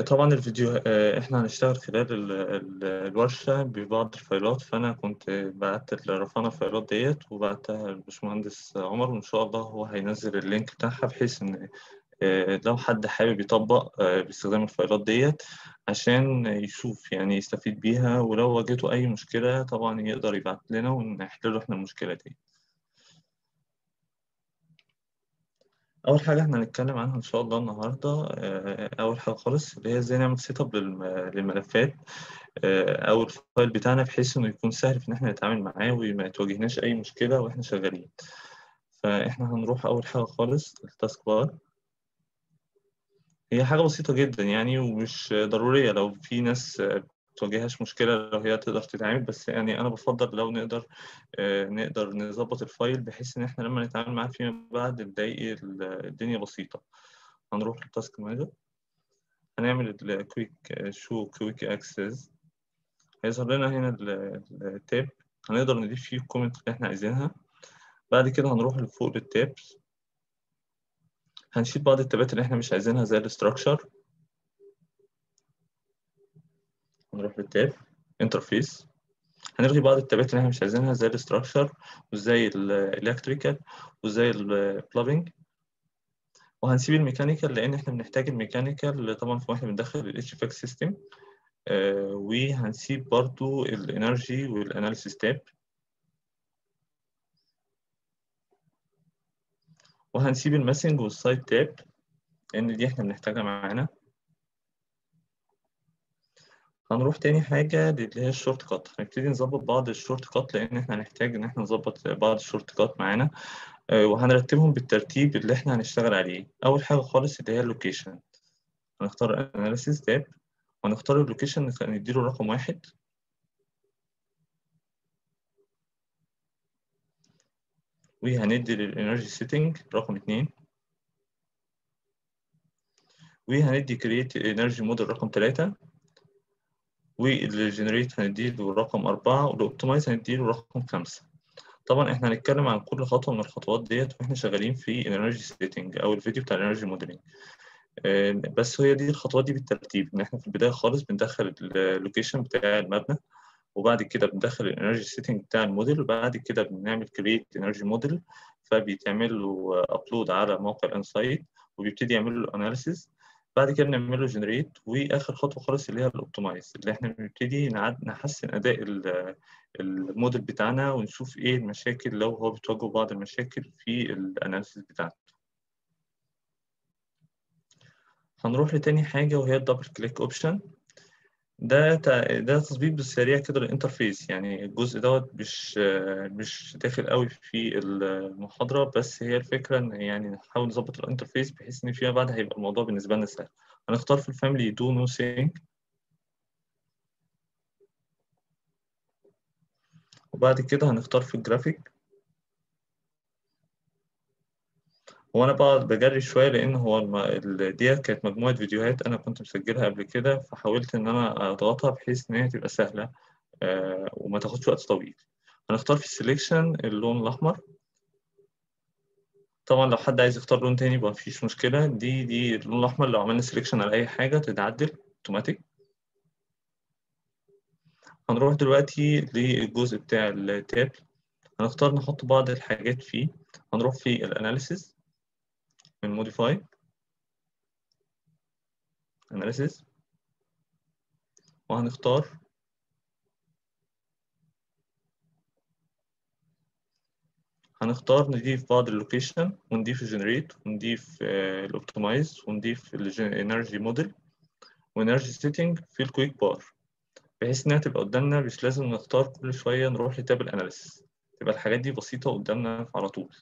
طبعا الفيديو آه، احنا هنشتغل خلال ال- ال- الورشة ببعض الفايلات فأنا كنت بعت لرفعنا الفايلات ديت وبعتها للبشمهندس عمر وإن شاء الله هو هينزل اللينك بتاعها بحيث إن آه، لو حد حابب يطبق آه، باستخدام الفايلات ديت عشان يشوف يعني يستفيد بيها ولو واجهته أي مشكلة طبعا يقدر يبعت لنا ونحل له احنا المشكلة دي. أول حاجة إحنا هنتكلم عنها إن شاء الله النهاردة آه، أول حاجة خالص اللي هي إزاي نعمل سيت أب للملفات آه، أو الفايل بتاعنا بحيث إنه يكون سهل في إن إحنا نتعامل معاه وما تواجهناش أي مشكلة وإحنا شغالين. فإحنا هنروح أول حاجة خالص التاسك بار هي حاجة بسيطة جدا يعني ومش ضرورية لو في ناس آه، بتواجههاش مشكلة لو هي تقدر تتعامل بس يعني أنا بفضل لو نقدر آه، نقدر نظبط الفايل بحيث إن إحنا لما نتعامل معاه فيما بعد نلاقي ال- الدنيا بسيطة. هنروح للتاسك مانجر هنعمل الكويك شو كويك اكسس هيظهر لنا هنا ال- التاب هنقدر نضيف فيه الكومنت اللي احنا عايزينها بعد كده هنروح لفوق للتابس هنشيل بعض التابات اللي احنا مش عايزينها زي الاستراكشر هنروح للتاب انترفيس هنلغي بعض التابات اللي احنا مش عايزينها زي الاستراكشر وزي الالكتريكال وزي البلابنج وهنسيب الميكانيكال لان احنا بنحتاج الميكانيكال طبعا في واحنا بندخل الاتش فاك سيستم وهنسيب برضو الانرجي والاناليسيس تاب وهنسيب الماسنج والسايد تاب لان دي احنا بنحتاجها معانا هنروح تاني حاجة اللي هي الشورت كات هنبتدي نظبط بعض الشورت كات لأن احنا هنحتاج إن احنا نظبط بعض الشورت كات معانا آه، وهنرتبهم بالترتيب اللي احنا هنشتغل عليه أول حاجة خالص اللي هي اللوكيشن هنختار اناليسيس تاب وهنختار اللوكيشن نديله رقم واحد وهندي للانرجي سيتنج رقم اتنين وهندي كرييت انرجي موديل رقم تلاتة والجنريت هنديله رقم أربعة والأوبتمايز هنديله رقم خمسة طبعا احنا هنتكلم عن كل خطوة من الخطوات ديت واحنا شغالين في الانرجي سيتنج أو الفيديو بتاع الانرجي موديلنج بس هي دي الخطوات دي بالترتيب إن احنا في البداية خالص بندخل اللوكيشن بتاع المبنى وبعد كده بندخل الانرجي سيتنج بتاع الموديل وبعد كده بنعمل كرييت انرجي موديل فبيتعمل له ابلود على موقع الانسايت وبيبتدي يعمل له اناليسيز بعد كده بنعمل له جنريت واخر خطوه خالص اللي هي الاوبتمايز اللي احنا بنبتدي نعد نحسن اداء ال- الموديل بتاعنا ونشوف ايه المشاكل لو هو بتواجهه بعض المشاكل في الاناليسيز بتاعته هنروح لتاني حاجه وهي الدبل كليك اوبشن ده تع- ده تظبيط بالسريع كده للانترفيس يعني الجزء دوت مش مش داخل قوي في المحاضرة بس هي الفكرة إن يعني نحاول نظبط الانترفيس بحيث إن فيما بعد هيبقى الموضوع بالنسبة لنا سهل هنختار في الفاميلي دو نو سينك وبعد كده هنختار في الجرافيك وانا بقعد بجري شويه لان هو الم... ال- ديت كانت مجموعه فيديوهات انا كنت مسجلها قبل كده فحاولت ان انا اضغطها بحيث ان هي تبقى سهله آه وما تاخدش وقت طويل هنختار في السليكشن اللون الاحمر طبعا لو حد عايز يختار لون تاني يبقى مفيش مشكله دي دي اللون الاحمر لو عملنا سليكشن على اي حاجه تتعدل اوتوماتيك هنروح دلوقتي للجزء بتاع التاب هنختار نحط بعض الحاجات فيه هنروح في الاناليسيز من موديفاي اناليسيز وهنختار هنختار نضيف بعض اللوكيشن ونضيف الجنريت ونضيف الاوبتمايز ونضيف الانرجي موديل وانرجي سيتنج في الكويك بار بحيث انها تبقى قدامنا مش لازم نختار كل شويه نروح لتاب الاناليسيس تبقى الحاجات دي بسيطه قدامنا على طول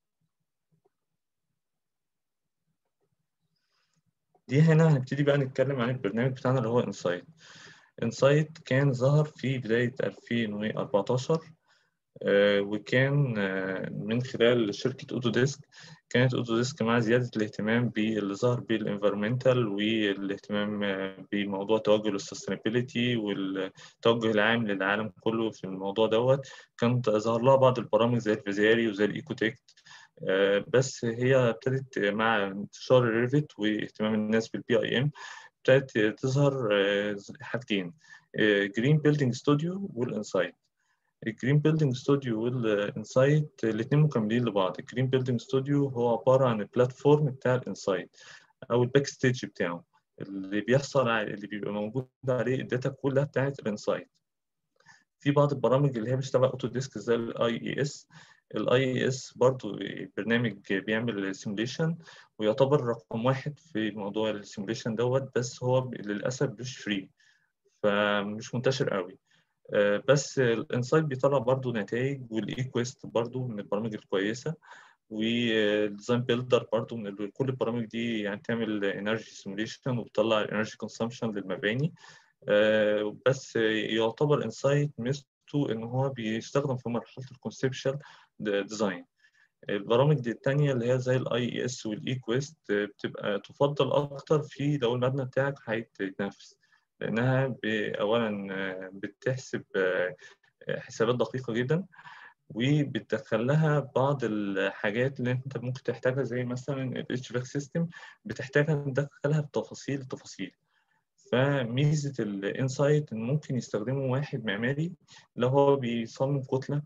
دي هنا هنبتدي بقى نتكلم عن البرنامج بتاعنا اللي هو انسايت انسايت كان ظهر في بداية 2014 آه، وكان آه، من خلال شركة أوتوديسك كانت أوتوديسك مع زيادة الاهتمام باللي ظهر بالانفيرمنتال والاهتمام آه، بموضوع توجه السستينابيليتي والتوجه العام للعالم كله في الموضوع دوت كان ظهر لها بعض البرامج زي الفيزياري وزي الإيكوتيك بس هي ابتدت مع انتشار الريفت واهتمام الناس بالبي اي ام ابتدت تظهر حاجتين جرين بيلدينج ستوديو والانسايت الجرين بيلدينج ستوديو والانسايت الاثنين مكملين لبعض الجرين بيلدينج ستوديو هو عباره عن البلاتفورم بتاع الانسايت او الباك ستيج بتاعه اللي بيحصل اللي بيبقى موجود عليه الداتا كلها بتاعت الانسايت في بعض البرامج اللي هي مش تبع اوتو ديسك زي الاي اي اس الاي اي اس برضو برنامج بيعمل سيموليشن ويعتبر رقم واحد في موضوع السيموليشن دوت بس هو للاسف مش فري فمش منتشر قوي بس الانسايت بيطلع برضو نتائج والاي كويست برضو من البرامج الكويسه والديزاين بيلدر برضو من كل البرامج دي يعني تعمل انرجي سيموليشن وبتطلع الانرجي كونسامشن للمباني بس يعتبر انسايت ميزته ان هو بيستخدم في مرحله الكونسبشن ديزاين البرامج دي التانية اللي هي زي الاي اي اس والاي كويست بتبقى تفضل اكتر في لو المبنى بتاعك هيتنافس لانها اولا بتحسب حسابات دقيقه جدا وبتدخل لها بعض الحاجات اللي انت ممكن تحتاجها زي مثلا الاتش فاك سيستم بتحتاجها تدخلها بتفاصيل التفاصيل فميزه الانسايت ان ممكن يستخدمه واحد معماري لو هو بيصمم كتله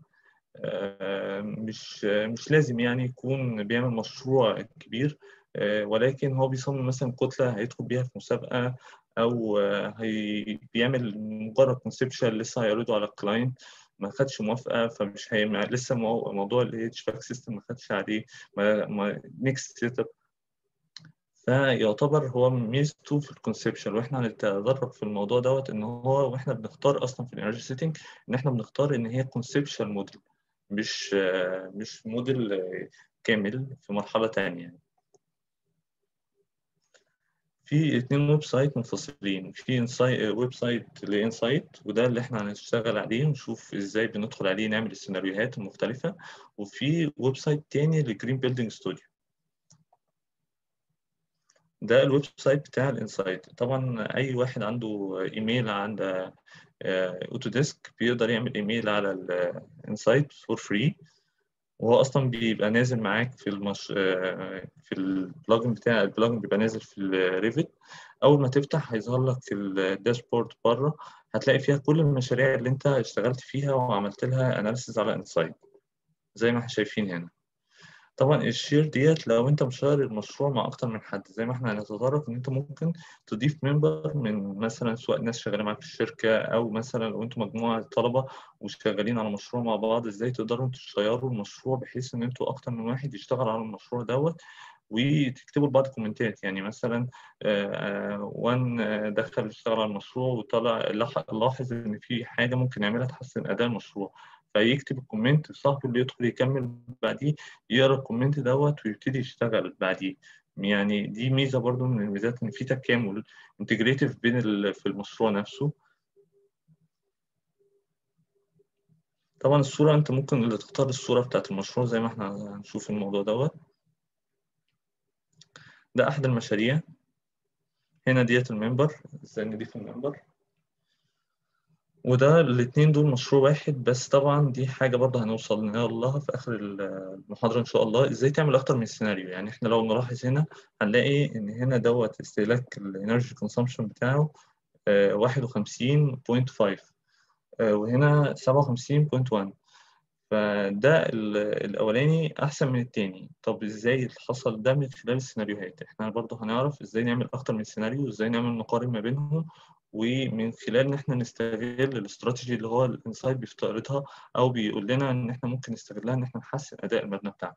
مش مش لازم يعني يكون بيعمل مشروع كبير ولكن هو بيصمم مثلا كتله هيدخل بيها في مسابقه او هي بيعمل مجرد كونسبشن لسه هيعرضه على الكلاينت ما خدش موافقه فمش هي لسه موضوع الاتش باك سيستم ما خدش عليه نيكست سيت اب فيعتبر هو ميزته في الكونسبشن واحنا هنتدرب في الموضوع دوت ان هو واحنا بنختار اصلا في الانرجي سيتنج ان احنا بنختار ان هي كونسبشن موديل مش مش موديل كامل في مرحله ثانيه يعني. في اتنين ويب سايت منفصلين في انسايت ويب سايت لانسايت وده اللي احنا هنشتغل عليه ونشوف ازاي بندخل عليه نعمل السيناريوهات المختلفه وفي ويب سايت تاني لجرين بيلدينج ستوديو ده الويب سايت بتاع الانسايت طبعا اي واحد عنده ايميل عند اوتوديسك بيقدر يعمل ايميل على الانسايت فور فري وهو اصلا بيبقى نازل معاك في المش... في البلجن بتاع البلجن بيبقى نازل في الريفت اول ما تفتح هيظهر لك في الداشبورد بره هتلاقي فيها كل المشاريع اللي انت اشتغلت فيها وعملت لها اناليسيز على انسايت زي ما احنا شايفين هنا طبعا الشير ديت لو انت مشار المشروع مع اكتر من حد زي ما احنا هنتطرق ان انت ممكن تضيف ممبر من مثلا سواء ناس شغالين معاك في الشركه او مثلا لو انتوا مجموعه طلبه وشغالين على مشروع مع بعض ازاي تقدروا تشيروا المشروع بحيث ان انتوا اكتر من واحد يشتغل على المشروع دوت وتكتبوا لبعض كومنتات يعني مثلا وان دخل يشتغل على المشروع وطلع لاحظ ان في حاجه ممكن يعملها تحسن اداء المشروع فيكتب الكومنت صاحبه اللي يدخل يكمل بعديه يقرا الكومنت دوت ويبتدي يشتغل بعديه يعني دي ميزه برضو من الميزات ان في تكامل انتجريتيف بين في المشروع نفسه طبعا الصوره انت ممكن اللي تختار الصوره بتاعت المشروع زي ما احنا هنشوف الموضوع دوت ده احد المشاريع هنا ديت الممبر ازاي نضيف الممبر وده الاتنين دول مشروع واحد بس طبعا دي حاجة برضه هنوصل لها في آخر المحاضرة إن شاء الله إزاي تعمل أكتر من سيناريو يعني إحنا لو نلاحظ هنا هنلاقي إن هنا دوت استهلاك الإنرجي كونسامشن بتاعه واحد وخمسين بوينت فايف وهنا سبعة وخمسين بوينت وان فده الأولاني أحسن من التاني طب إزاي حصل ده من خلال السيناريوهات إحنا برضه هنعرف إزاي نعمل أكتر من سيناريو وإزاي نعمل نقارن ما بينهم ومن خلال ان احنا نستغل الاستراتيجي اللي هو الانسايت بيفترضها او بيقول لنا ان احنا ممكن نستغلها ان احنا نحسن اداء المبنى بتاعنا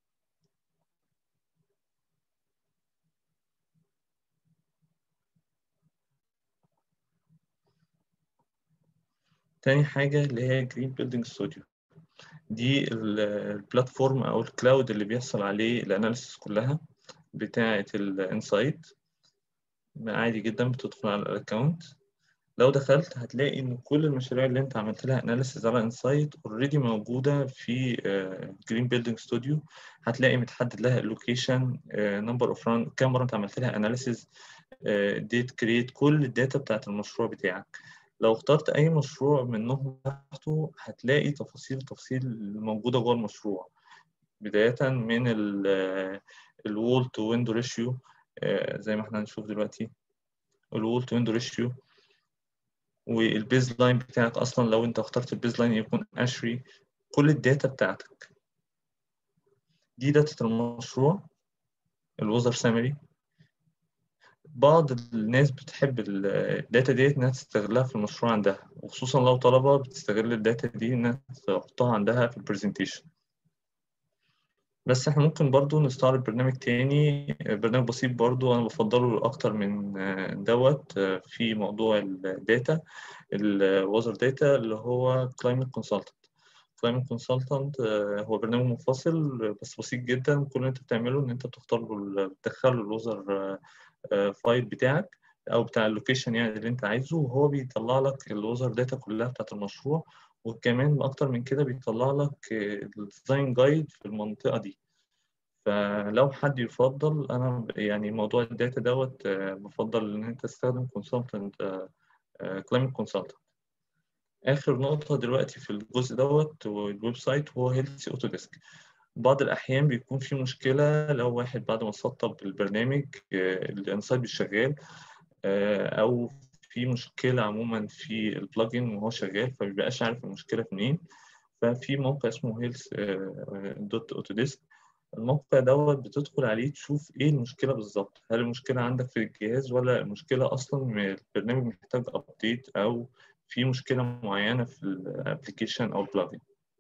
تاني حاجة اللي هي جرين بيلدينج ستوديو دي البلاتفورم او الكلاود اللي بيحصل عليه الاناليسيس كلها بتاعة الانسايت عادي جدا بتدخل على الاكونت لو دخلت هتلاقي ان كل المشاريع اللي انت عملت لها اناليسيز على انسايت اوريدي موجوده في جرين بيلدينج ستوديو هتلاقي متحدد لها اللوكيشن نمبر اوف ران كام مره انت عملت لها اناليسيز ديت كريت كل الداتا بتاعت المشروع بتاعك لو اخترت اي مشروع منهم تحته هتلاقي تفاصيل تفاصيل موجوده جوه المشروع بدايه من الوول تو ويندو ريشيو زي ما احنا هنشوف دلوقتي الوول تو ويندو ريشيو والبيز لاين بتاعك اصلا لو انت اخترت البيز لاين يكون اشري كل الداتا بتاعتك دي داتا المشروع الوزر سامري بعض الناس بتحب الداتا ديت انها تستغلها في المشروع عندها وخصوصا لو طلبة بتستغل الداتا دي انها تحطها عندها في البرزنتيشن بس احنا ممكن برضو نستعرض برنامج تاني برنامج بسيط برضو انا بفضله اكتر من دوت في موضوع الداتا الوزر داتا اللي هو كلايمت كونسلتنت كلايمت كونسلتنت هو برنامج منفصل بس بسيط جدا كل اللي انت بتعمله ان انت بتختار له بتدخل له الوزر فايل بتاعك او بتاع اللوكيشن يعني اللي انت عايزه وهو بيطلع لك الوزر داتا كلها بتاعت المشروع وكمان اكتر من كده بيطلع لك الديزاين جايد في المنطقه دي فلو حد يفضل انا يعني موضوع الداتا دوت بفضل ان انت تستخدم كونسلتنت كلايمت كونسلتنت اخر نقطه دلوقتي في الجزء دوت والويب سايت هو هيلثي اوتوديسك بعض الأحيان بيكون في مشكلة لو واحد بعد ما سطب البرنامج الانسايت مش شغال أو في مشكلة عموما في البلجن وهو شغال فمبيبقاش عارف المشكلة منين ففي موقع اسمه هيلث دوت اوتوديسك الموقع دوت بتدخل عليه تشوف ايه المشكلة بالظبط هل المشكلة عندك في الجهاز ولا المشكلة أصلا البرنامج محتاج أبديت أو في مشكلة معينة في الابلكيشن أو البلجن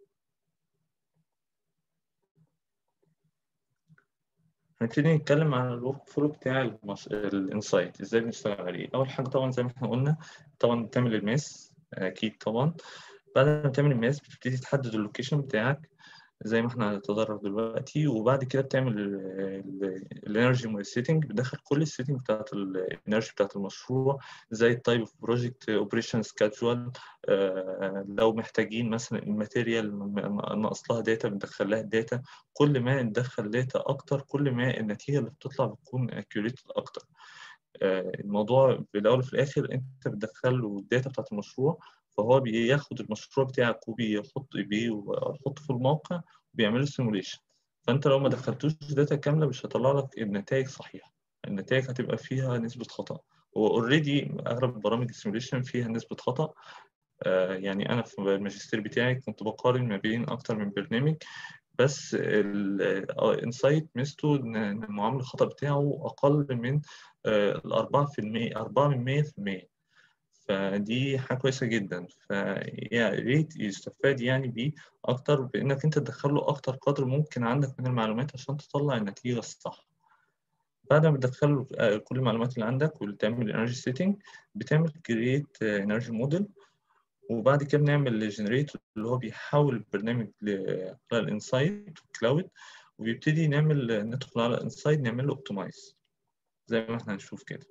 هنبتدي نتكلم عن الورك فلو بتاع المش... الانسايت ازاي بنشتغل عليه اول حاجه طبعا زي ما احنا قلنا طبعا بتعمل الماس اكيد طبعا بعد ما تعمل الماس بتبتدي تحدد اللوكيشن بتاعك زي ما احنا هنتدرج دلوقتي وبعد كده بتعمل الانرجي سيتنج بتدخل كل السيتنج بتاعت الانرجي بتاعت المشروع زي التايب اوف بروجكت اوبريشن سكادجول لو محتاجين مثلا الماتيريال ناقص لها داتا بندخل لها الداتا كل ما ندخل داتا اكتر كل ما النتيجه اللي بتطلع بتكون اكيوريت اكتر الموضوع في الاول وفي الاخر انت بتدخل له الداتا بتاعت المشروع فهو بياخد المشروع بتاعك وبيحط بيحطه في الموقع وبيعمل سيموليشن فانت لو ما دخلتوش داتا كامله مش هيطلع لك النتائج صحيحه النتائج هتبقى فيها نسبه خطا هو اوريدي اغلب برامج السيموليشن فيها نسبه خطا آه يعني انا في الماجستير بتاعي كنت بقارن ما بين اكتر من برنامج بس الانسايت ميزته ان المعامل الخطا بتاعه اقل من ال 4% 4 من 100% فدي حاجة كويسة جدا فيا ريت يستفاد يعني بيه أكتر بإنك أنت تدخله أكتر قدر ممكن عندك من المعلومات عشان تطلع النتيجة الصح بعد ما بتدخل كل المعلومات اللي عندك وتعمل انرجي سيتنج بتعمل كرييت انرجي موديل وبعد كده بنعمل جنريت اللي هو بيحول البرنامج على الانسايت كلاود وبيبتدي نعمل ندخل على الانسايت نعمل له اوبتمايز زي ما احنا هنشوف كده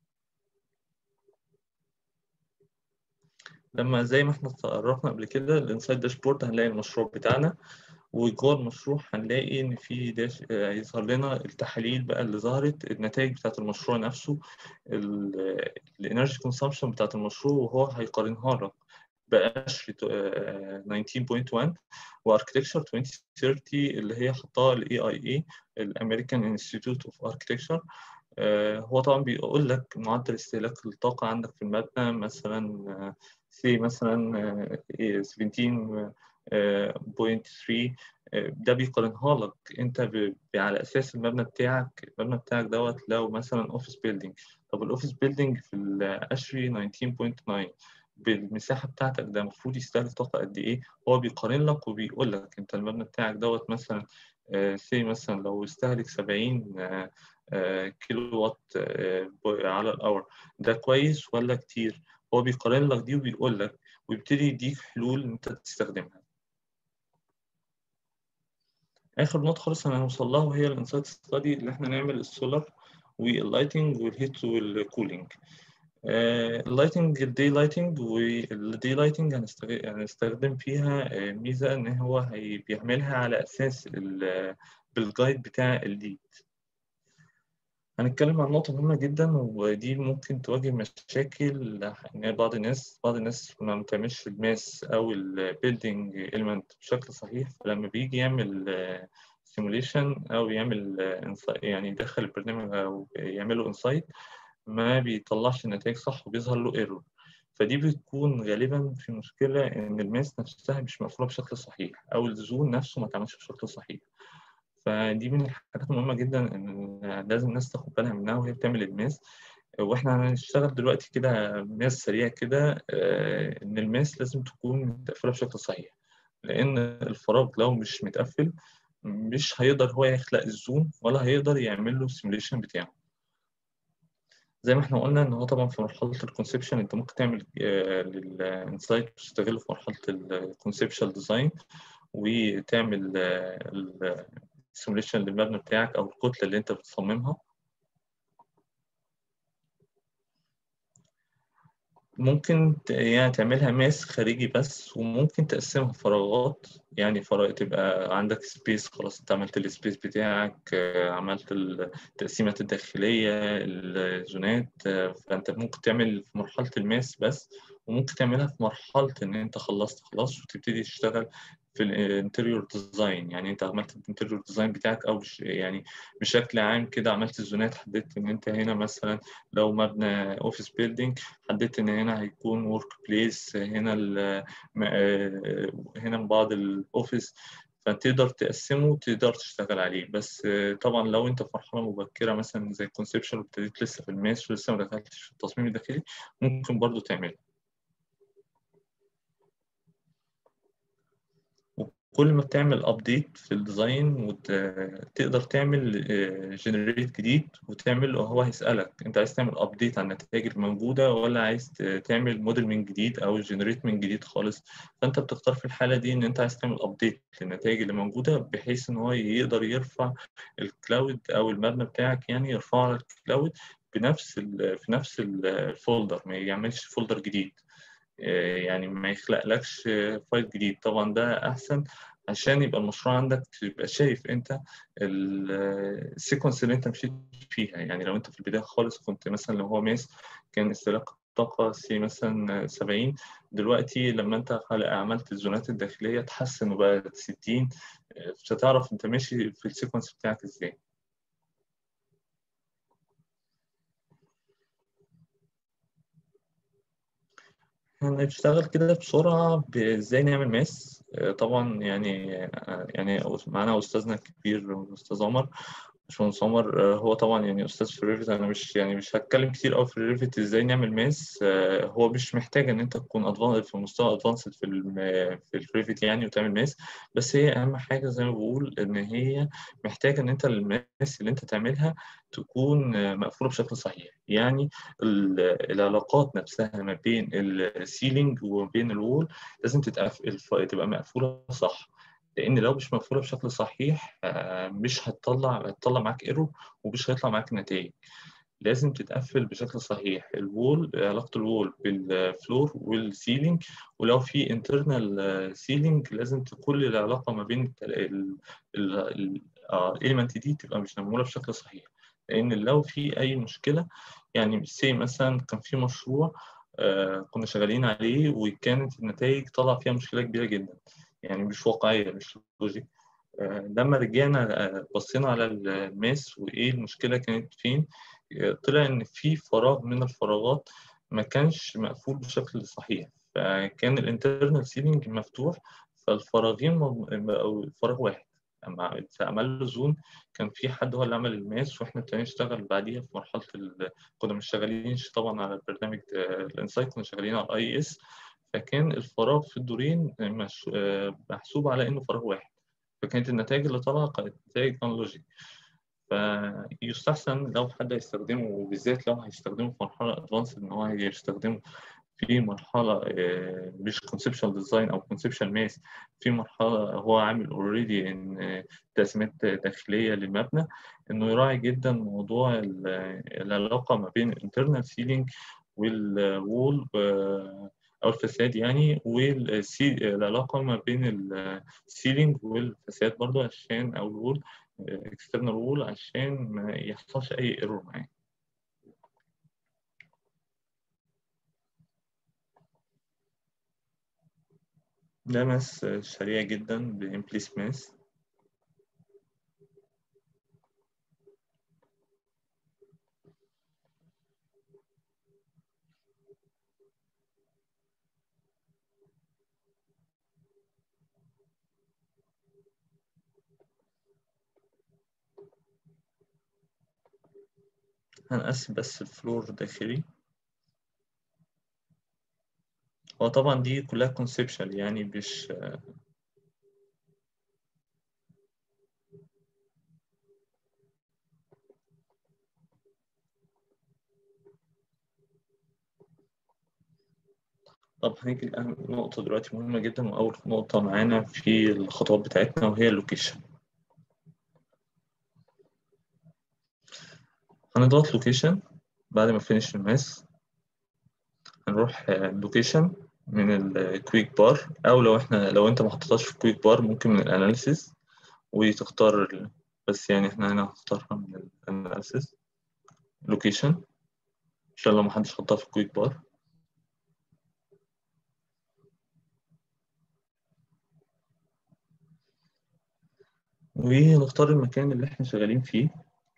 لما زي ما احنا تعرفنا قبل كده الانسايد داشبورد هنلاقي المشروع بتاعنا وجوه المشروع هنلاقي ان في داش يظهر لنا التحاليل بقى اللي ظهرت النتائج بتاعت المشروع نفسه الانرجي كونسامشن بتاعت المشروع وهو هيقارنها لك بقشر 19.1 واركتكشر 2030 اللي هي حطها الاي اي اي الامريكان انستيتيوت اوف اركتكشر هو طبعا بيقول لك معدل استهلاك الطاقة عندك في المبنى مثلا سي مثلا 17.3 ده بيقارنها لك انت على اساس المبنى بتاعك المبنى بتاعك دوت لو مثلا اوفيس بيلدينج طب الاوفيس بيلدينج في القشري 19.9 بالمساحه بتاعتك ده المفروض يستهلك طاقه قد ايه هو بيقارن لك وبيقول لك انت المبنى بتاعك دوت مثلا سي مثلا لو استهلك 70 كيلو وات على الاور ده كويس ولا كتير هو بيقارن لك دي وبيقول لك ويبتدي يديك حلول انت تستخدمها اخر نقطه خالص هنوصل لها وهي الانسايت ستادي اللي احنا نعمل السولار واللايتنج والهيت والكولينج اللايتنج الدي لايتنج والدي لايتنج هنستخدم فيها ميزه ان هو هي بيعملها على اساس بالجايد بتاع الليد هنتكلم عن نقطة مهمة جدا ودي ممكن تواجه مشاكل إن بعض الناس بعض الناس ما بتعملش الماس أو البيلدينج إيلمنت بشكل صحيح فلما بيجي يعمل سيموليشن أو يعمل يعني يدخل البرنامج أو يعمله انسايت ما بيطلعش النتائج صح وبيظهر له ايرور فدي بتكون غالبا في مشكلة إن الماس نفسها مش مقفولة بشكل صحيح أو الزون نفسه ما اتعملش بشكل صحيح فدي من الحاجات المهمة جدا إن لازم الناس تاخد بالها منها وهي بتعمل الماس واحنا هنشتغل دلوقتي كده ماس سريع كده إن الماس لازم تكون متقفلة بشكل صحيح لأن الفراغ لو مش متقفل مش هيقدر هو يخلق الزوم ولا هيقدر يعمل له السيموليشن بتاعه زي ما احنا قلنا ان هو طبعا في مرحله الكونسبشن انت ممكن تعمل للانسايت تستغله في مرحله الكونسبشال ديزاين وتعمل السيموليشن للمبنى بتاعك او الكتله اللي انت بتصممها ممكن يعني تعملها ماس خارجي بس وممكن تقسمها فراغات يعني فراغ تبقى عندك سبيس خلاص انت عملت السبيس بتاعك عملت التقسيمات الداخلية الزونات فانت ممكن تعمل في مرحلة الماس بس وممكن تعملها في مرحلة ان انت خلصت خلاص وتبتدي تشتغل في الانتريور ديزاين يعني انت عملت الانتريور ديزاين بتاعك او يعني بشكل عام كده عملت الزونات حددت ان انت هنا مثلا لو مبنى اوفيس بيلدينج حددت ان هنا هيكون ورك بليس هنا هنا بعض الاوفيس فتقدر تقسمه وتقدر تشتغل عليه بس طبعا لو انت في مرحله مبكره مثلا زي الكونسبشن وابتديت لسه في الماس ولسه ما دخلتش في التصميم الداخلي ممكن برضو تعمله كل ما بتعمل ابديت في الديزاين وتقدر تعمل جنريت جديد وتعمل هو هيسالك انت عايز تعمل ابديت على النتائج الموجوده ولا عايز تعمل موديل من جديد او جنريت من جديد خالص فانت بتختار في الحاله دي ان انت عايز تعمل ابديت للنتائج اللي موجوده بحيث ان هو يقدر يرفع الكلاود او المبنى بتاعك يعني يرفعه على الكلاود بنفس في نفس الفولدر ما يعملش فولدر جديد يعني ما يخلقلكش فايل جديد طبعا ده احسن عشان يبقى المشروع عندك تبقى شايف انت السيكونس اللي انت مشيت فيها يعني لو انت في البدايه خالص كنت مثلا لو هو ماس كان استهلاك الطاقه سي مثلا 70 دلوقتي لما انت عملت الزونات الداخليه تحسن وبقى 60 مش هتعرف انت ماشي في السيكونس بتاعك ازاي هنشتغل كده بسرعة ازاي نعمل ماس طبعا يعني يعني معانا أستاذنا الكبير الأستاذ عمر باشمهندس عمر هو طبعا يعني أستاذ في الريفت أنا مش يعني مش هتكلم كتير أوي في الريفت ازاي نعمل ماس هو مش محتاج إن أنت تكون في مستوى أدفانسد في في الريفت يعني وتعمل ماس بس هي أهم حاجة زي ما بقول إن هي محتاجة إن أنت الماس اللي أنت تعملها تكون مقفولة بشكل صحيح يعني العلاقات نفسها ما بين السيلينج وما بين الوول لازم تتقفل تبقى مقفولة صح لأن لو مش مقفولة بشكل صحيح مش هتطلع هتطلع معاك ايرور ومش هيطلع معاك نتائج لازم تتقفل بشكل صحيح الوول علاقة الوول بالفلور والسيلينج ولو في انترنال سيلينج لازم كل العلاقة ما بين الاليمنت دي تبقى مش معمولة بشكل صحيح لان لو في اي مشكله يعني سي مثلا كان في مشروع آه كنا شغالين عليه وكانت النتائج طلع فيها مشكله كبيره جدا يعني مش واقعيه مش لوجيك آه لما رجعنا آه بصينا على الماس وايه المشكله كانت فين طلع ان في فراغ من الفراغات ما كانش مقفول بشكل صحيح فكان الانترنال سيلينج مفتوح فالفراغين بقوا فراغ واحد لما عمل له زون كان في حد هو اللي عمل الماس واحنا ابتدينا نشتغل بعديها في مرحله ال... كنا مش شغالين طبعا على برنامج الانسايت كنا شغالين على الاي اس فكان الفراغ في الدورين مش... محسوب على انه فراغ واحد فكانت النتائج اللي طالعه كانت نتائج انالوجي فيستحسن لو حد هيستخدمه وبالذات لو هيستخدمه في مرحله ادفانسد ان هو هيستخدمه في مرحله مش conceptual design او conceptual mass في مرحله هو عامل اوريدي ان تقسيمات داخليه للمبنى انه يراعي جدا موضوع العلاقه ما بين internal ceiling والوول او الفساد يعني والعلاقه ما بين السيلينج والفساد برضو عشان او الوول external wall عشان ما يحصلش اي ايرور معاه ده ماس سريع جدا بإمبليس ماس هنقسم بس الفلور داخلي هو طبعا دي كلها conceptual يعني مش طب هنيجي لأهم نقطة دلوقتي مهمة جدا وأول نقطة معانا في الخطوات بتاعتنا وهي اللوكيشن هنضغط لوكيشن بعد ما فينيش الماس هنروح لوكيشن من الكويك بار أو لو إحنا لو أنت ما حطيتهاش في الكويك بار ممكن من الأناليسيس وتختار ال... بس يعني إحنا هنا هنختارها من الأناليسيس لوكيشن عشان لو محدش حطها في الكويك بار ونختار المكان اللي احنا شغالين فيه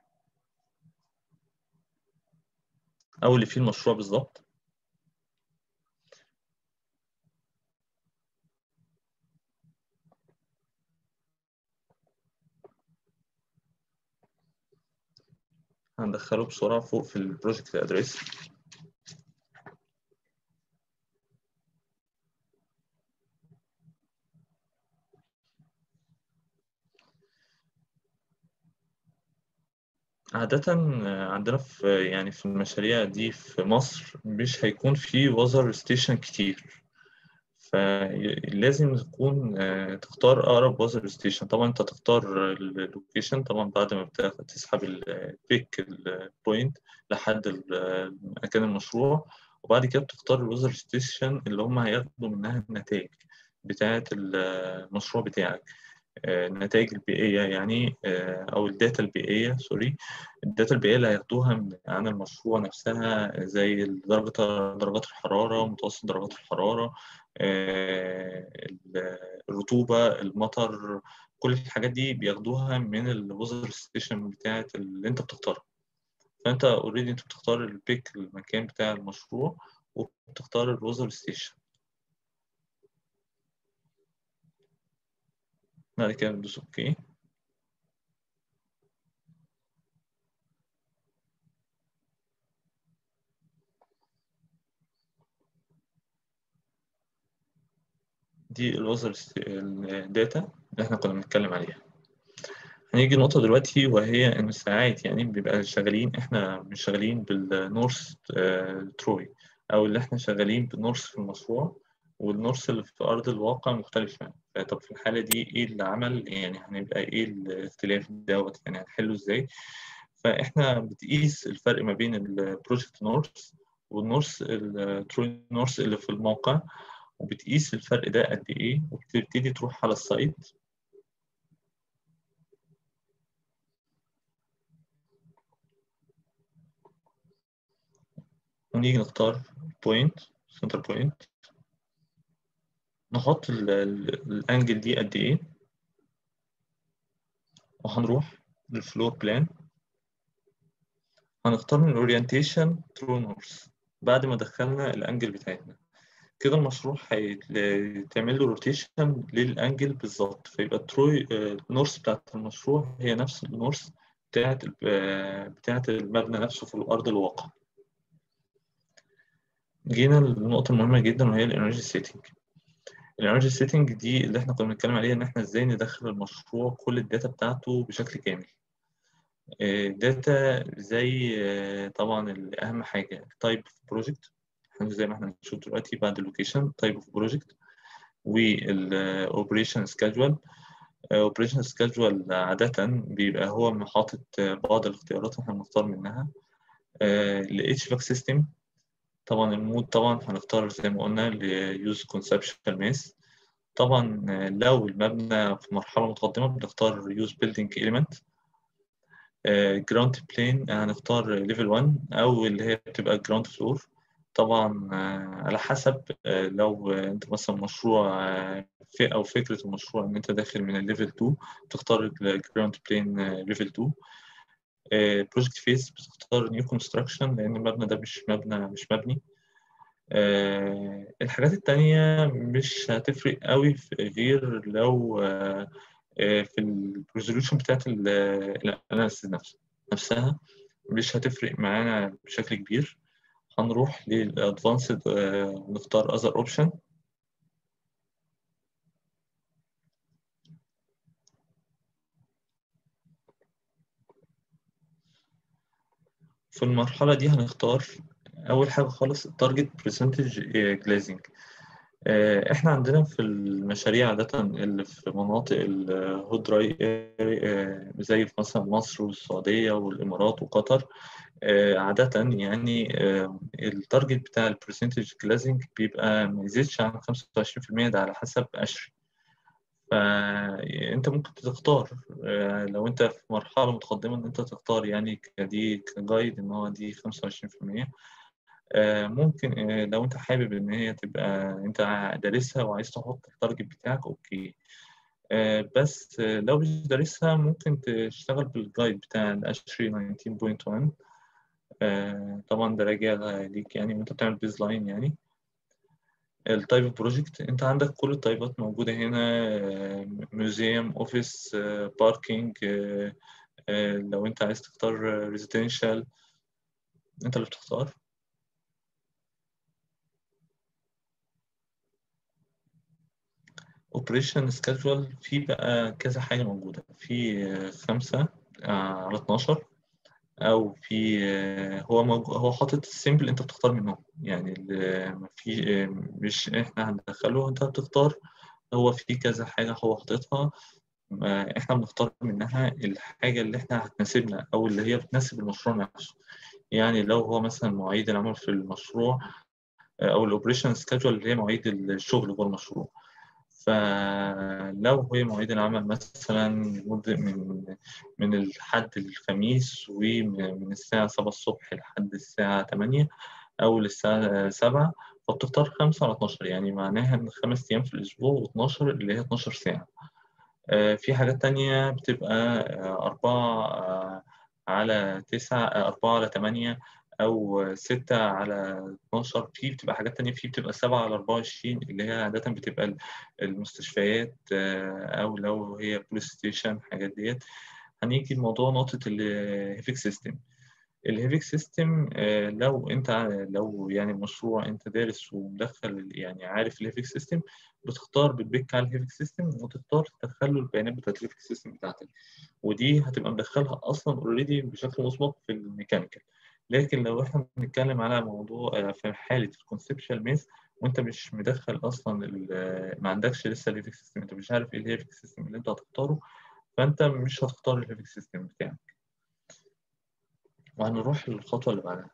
أو اللي فيه المشروع بالظبط هندخله بسرعة فوق في البروجكت ادريس عادة عندنا في يعني في المشاريع دي في مصر مش هيكون في وزر ستيشن كتير فلازم تكون تختار أقرب وزر ستيشن طبعا أنت تختار اللوكيشن طبعا بعد ما تسحب البيك البوينت لحد مكان المشروع وبعد كده بتختار الوزر ستيشن اللي هم هياخدوا منها النتائج بتاعة المشروع بتاعك النتائج البيئية يعني أو الداتا البيئية سوري الداتا البيئية اللي هياخدوها عن المشروع نفسها زي درجة درجات الحرارة متوسط درجات الحرارة الرطوبة المطر كل الحاجات دي بياخدوها من الوزر ستيشن بتاعت اللي أنت بتختارها فأنت أوريدي أنت بتختار البيك المكان بتاع المشروع وبتختار الوزر ستيشن بعد كده ندوس اوكي دي الوزر الداتا اللي احنا كنا بنتكلم عليها هنيجي نقطة دلوقتي وهي إن ساعات يعني بيبقى شغالين إحنا مش شغالين بالنورث تروي أو اللي إحنا شغالين بالنورث في المشروع والنورث اللي في أرض الواقع مختلف يعني طب في الحالة دي إيه اللي عمل يعني هنبقى إيه الاختلاف دوت يعني هنحله إزاي فإحنا بتقيس الفرق ما بين البروجكت نورث والنورث الترو نورث اللي في الموقع وبتقيس الفرق ده قد إيه وبتبتدي تروح على السايت ونيجي نختار بوينت سنتر بوينت نحط الانجل دي قد ايه وهنروح للفلور بلان هنختار من الاورينتيشن ترو نورث بعد ما دخلنا الانجل بتاعتنا كده المشروع هيتعمل له روتيشن للانجل بالظبط فيبقى الترو النورث بتاعت المشروع هي نفس النورث بتاعت بتاعت المبنى نفسه في الارض الواقع جينا للنقطة المهمة جدا وهي الانرجي سيتنج الانرجي سيتنج دي اللي احنا كنا بنتكلم عليها ان احنا ازاي ندخل المشروع كل الداتا بتاعته بشكل كامل داتا زي طبعا اهم حاجه تايب اوف بروجكت احنا زي ما احنا هنشوف دلوقتي بعد اللوكيشن تايب اوف بروجكت والاوبريشن سكادجول اوبريشن سكادجول عاده بيبقى هو حاطط بعض الاختيارات احنا بنختار منها الاتش فاك سيستم طبعا المود طبعا هنختار زي ما قلنا ليوز كونسبشن ماس طبعا لو المبنى في مرحلة متقدمة بنختار يوز بيلدينج إيليمنت جراوند بلين هنختار ليفل 1 أو اللي هي بتبقى جراوند فلور طبعا على حسب لو انت مثلا مشروع في او فكره المشروع ان انت داخل من الليفل 2 تختار الجراوند بلين ليفل 2 بروجكت فيز بتختار نيو كونستراكشن لان المبنى ده مش مبنى مش مبني أه الحاجات التانية مش هتفرق قوي غير لو أه في الريزولوشن بتاعت الاناليسيس نفسه نفسها مش هتفرق معانا بشكل كبير هنروح للادفانسد نختار other option في المرحلة دي هنختار أول حاجة خالص التارجت برسنتج جلازنج احنا عندنا في المشاريع عادة اللي في مناطق الهود دراي زي في مثلا مصر والسعودية والإمارات وقطر عادة يعني التارجت بتاع البرسنتج جلازنج بيبقى ما يزيدش عن 25% ده على حسب قشري فأنت ممكن تختار لو أنت في مرحلة متقدمة إن أنت تختار يعني كدي كجايد إن هو دي 25% ممكن لو انت حابب ان هي تبقى انت دارسها وعايز تحط التارجت بتاعك اوكي بس لو مش دارسها ممكن تشتغل بالجايد بتاع الاشري 19.1 طبعا ده راجع ليك يعني وانت بتعمل بيز لاين يعني التايب اوف بروجكت انت عندك كل التايبات موجوده هنا ميوزيوم اوفيس باركينج لو انت عايز تختار ريزيدنشال انت اللي بتختار اوبريشن سكادجول في بقى كذا حاجه موجوده في خمسة على 12 او في هو موجود هو حاطط السيمبل انت بتختار منهم يعني في مش احنا هندخله انت بتختار هو في كذا حاجه هو حاططها احنا بنختار منها الحاجه اللي احنا هتناسبنا او اللي هي بتناسب المشروع نفسه يعني لو هو مثلا مواعيد العمل في المشروع او الاوبريشن سكادجول اللي هي مواعيد الشغل جوه المشروع فلو هي مواعيد العمل مثلا من من الحد الخميس ومن الساعة 7 الصبح لحد الساعة 8 أو للساعة 7 فبتختار 5 على 12 يعني معناها إن خمس أيام في الأسبوع و12 اللي هي 12 ساعة في حاجات تانية بتبقى أربعة على تسعة أربعة على تمانية أو ستة على 12 في بتبقى حاجات تانية في بتبقى سبعة على 24 اللي هي عادة بتبقى المستشفيات أو لو هي بوليس ستيشن حاجات ديت هنيجي لموضوع نقطة الهيفيك سيستم الهيفيك سيستم لو انت لو يعني مشروع انت دارس ومدخل يعني عارف الهيفيك سيستم بتختار بتبيك على الهيفيك سيستم وتختار تدخل له البيانات بتاعت الهيفيك سيستم بتاعتك ودي هتبقى مدخلها اصلا اوريدي بشكل مسبق في الميكانيكال لكن لو احنا بنتكلم على موضوع في حاله الكونسبشوال ميث وانت مش مدخل اصلا ما عندكش لسه الهيفيك سيستم انت مش عارف ايه الهيفيك سيستم اللي انت هتختاره فانت مش هتختار الهيفيك سيستم بتاعك وهنروح للخطوه اللي بعدها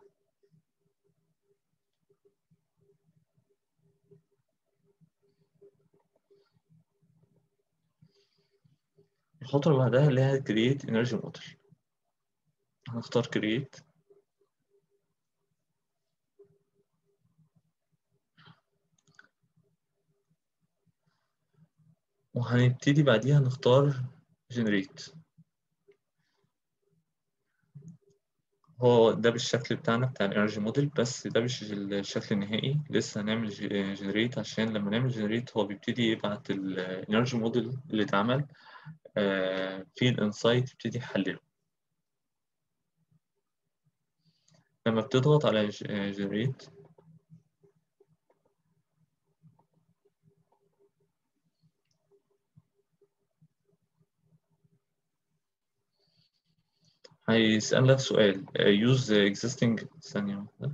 الخطوه اللي بعدها اللي هي create energy model هنختار create وهنبتدي بعديها نختار generate هو ده بالشكل بتاعنا بتاع الانرجي موديل بس ده مش الشكل النهائي لسه هنعمل جنريت عشان لما نعمل جنريت هو بيبتدي يبعت الانرجي موديل اللي اتعمل في الانسايت يبتدي يحلله لما بتضغط على جنريت هيسألك سؤال use existing ثانية واحدة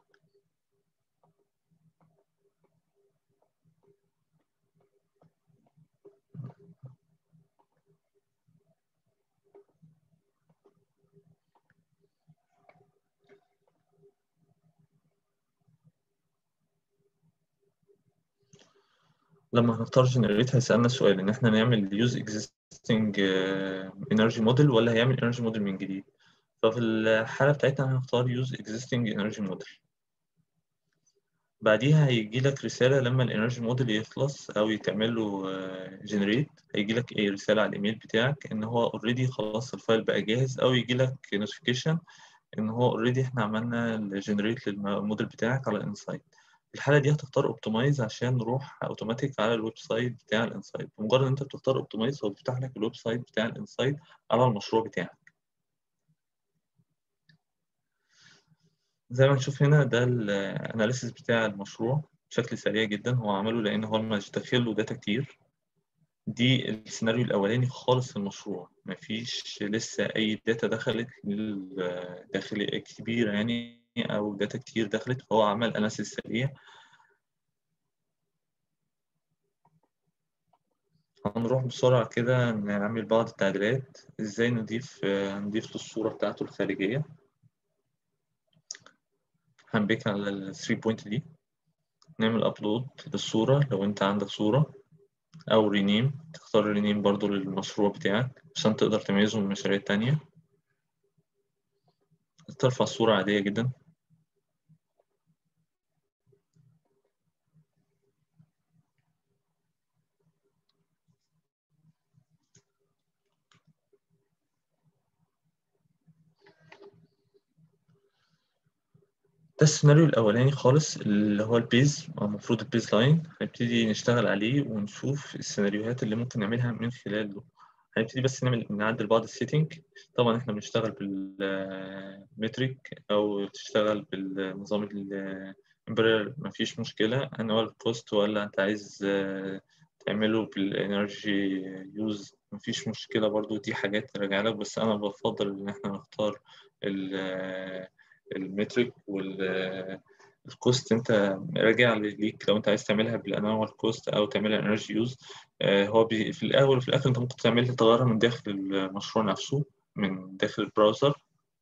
لما هنختار generate هيسألنا سؤال إن إحنا نعمل use existing energy model ولا هيعمل energy model من جديد ففي الحالة بتاعتنا هنختار use existing energy model بعديها هيجي لك رسالة لما الانرجي موديل يخلص أو يتعمل له جنريت هيجي لك إيه رسالة على الإيميل بتاعك إن هو أوريدي خلاص الفايل بقى جاهز أو يجي لك نوتيفيكيشن إن هو أوريدي إحنا عملنا الجنريت للموديل بتاعك على الانسايت في الحالة دي هتختار اوبتمايز عشان نروح اوتوماتيك على الويب سايت بتاع الانسايت بمجرد ان انت بتختار اوبتمايز هو بيفتح لك الويب سايت بتاع الانسايت على المشروع بتاعك زي ما نشوف هنا ده الاناليسيس بتاع المشروع بشكل سريع جدا هو عمله لان هو مش داخل له داتا كتير دي السيناريو الاولاني خالص في المشروع مفيش لسه اي داتا دخلت داخل كبيره يعني او داتا كتير دخلت فهو عمل اناليسيس سريع هنروح بسرعة كده نعمل بعض التعديلات ازاي نضيف نضيف للصورة بتاعته الخارجية هنبيك على ال 3 بوينت دي نعمل ابلود للصورة لو انت عندك صورة او رينيم تختار رينيم برضو للمشروع بتاعك عشان تقدر تميزه من المشاريع التانية ترفع الصورة عادية جدا ده السيناريو الأولاني خالص اللي هو البيز أو المفروض البيز لاين هنبتدي نشتغل عليه ونشوف السيناريوهات اللي ممكن نعملها من خلاله هنبتدي بس نعمل نعدل بعض السيتنج طبعا احنا بنشتغل بالمتريك أو تشتغل بالنظام الامبرير مفيش مشكلة أنا ولا الكوست ولا أنت عايز تعمله بالانرجي يوز مفيش مشكلة برضو دي حاجات راجع لك بس أنا بفضل إن احنا نختار المترك والكوست انت راجع ليك لو انت عايز تعملها بالانوال كوست او تعملها انرجي يوز هو بي في الاول وفي الاخر انت ممكن تعملها تغيرها من داخل المشروع نفسه من داخل البراوزر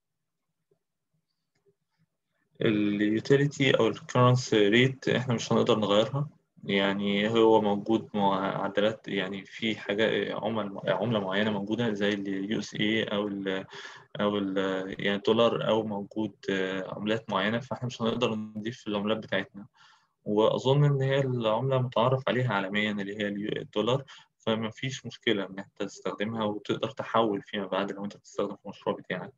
اليوتيليتي او الكرنسي ريت احنا مش هنقدر نغيرها يعني هو موجود معدلات يعني في حاجة عمل عملة معينة موجودة زي اليو اس اي أو ال أو ال يعني دولار أو موجود عملات معينة فاحنا مش هنقدر نضيف العملات بتاعتنا وأظن إن هي العملة متعارف عليها عالميا اللي هي الدولار فما فيش مشكلة إن أنت تستخدمها وتقدر تحول فيما بعد لو أنت بتستخدم في المشروع بتاعك.